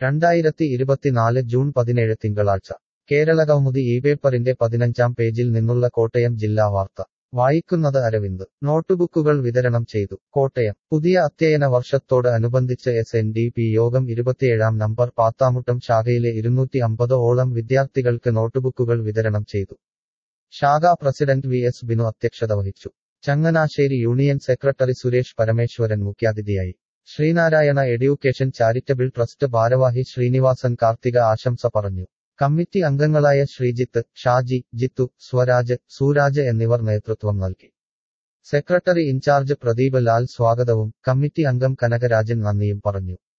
രണ്ടായിരത്തി ഇരുപത്തിനാല് ജൂൺ പതിനേഴ് തിങ്കളാഴ്ച കേരളകൗമുദി ഈ പേപ്പറിന്റെ പതിനഞ്ചാം പേജിൽ നിന്നുള്ള കോട്ടയം ജില്ലാ വാർത്ത വായിക്കുന്നത് അരവിന്ദ് നോട്ടുബുക്കുകൾ വിതരണം ചെയ്തു കോട്ടയം പുതിയ അധ്യയന വർഷത്തോട് അനുബന്ധിച്ച് എസ് എൻ ഡി പി യോഗം ഇരുപത്തിയേഴാം നമ്പർ പാത്താമുട്ടം ശാഖയിലെ ഇരുന്നൂറ്റി അമ്പത് ഓളം വിദ്യാർത്ഥികൾക്ക് നോട്ടുബുക്കുകൾ വിതരണം ചെയ്തു ശാഖാ പ്രസിഡന്റ് വി എസ് ബിനു അധ്യക്ഷത വഹിച്ചു ചങ്ങനാശ്ശേരി യൂണിയൻ സെക്രട്ടറി സുരേഷ് പരമേശ്വരൻ മുഖ്യാതിഥിയായി ശ്രീനാരായണ എഡ്യൂക്കേഷൻ ചാരിറ്റബിൾ ട്രസ്റ്റ് ഭാരവാഹി ശ്രീനിവാസൻ കാർത്തിക ആശംസ പറഞ്ഞു കമ്മിറ്റി അംഗങ്ങളായ ശ്രീജിത്ത് ഷാജി ജിത്തു സ്വരാജ് സൂരാജ് എന്നിവർ നേതൃത്വം നൽകി സെക്രട്ടറി ഇൻചാർജ് പ്രദീപ് ലാൽ സ്വാഗതവും കമ്മിറ്റി അംഗം കനകരാജൻ നന്ദിയും പറഞ്ഞു